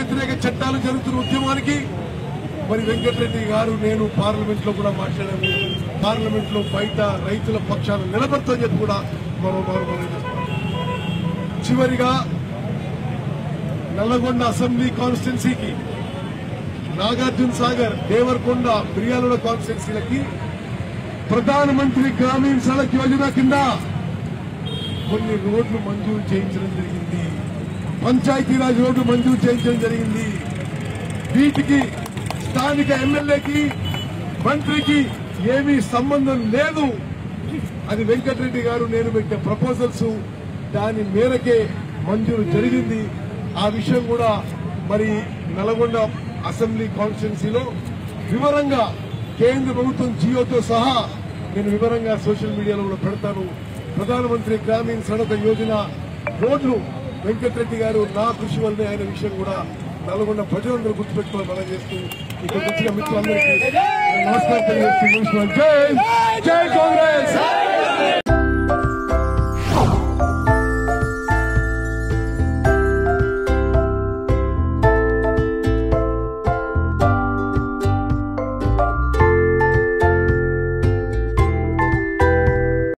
వ్యతిరేక చట్టాలు జరుగుతున్న ఉద్యమానికి మరి వెంకటరెడ్డి గారు నేను పార్లమెంట్ లో కూడా మాట్లాడాము పార్లమెంట్ లో బయట రైతుల పక్షాన నిలబడతామని చెప్పి కూడా మరో మరో మనం చేస్తాం చివరిగా నల్లగొండ అసెంబ్లీ కాన్స్టిట్యున్సీకి నాగార్జున సాగర్ దేవరకొండ మిర్యాలగూడ కాన్స్టిట్యున్సీలకి ప్రధానమంత్రి గ్రామీణ సడక్ యోజన కింద కొన్ని రోడ్లు మంజూరు చేయించడం జరిగింది పంచాయతీరాజ్ రోడ్లు మంజూరు చేయించడం జరిగింది వీటికి స్థానిక ఎమ్మెల్యేకి మంత్రికి ఏమీ సంబంధం లేదు అది వెంకటరెడ్డి గారు నేను పెట్టిన ప్రపోజల్స్ దాని మేరకే మంజూరు జరిగింది ఆ విషయం కూడా మరి నల్గొండ అసెంబ్లీ కాన్స్టిట్యున్సీలో వివరంగా కేంద్ర ప్రభుత్వం జియోతో సహా నేను వివరంగా సోషల్ మీడియాలో కూడా పెడతాను ప్రధానమంత్రి గ్రామీణ సడక యోజన రోడ్లు వెంకటరెడ్డి గారు నా కృషి వల్లనే ఆయన విషయం కూడా నల్గొండ ప్రజలందరూ గుర్తుపెట్టుకోవాలి మనం చేస్తూ ఇక్కడికి వచ్చిన మిత్రులందరికీ నమస్కారం తెలియజేస్తూ ముగిస్తున్నాను. జై జై కాంగ్రెస్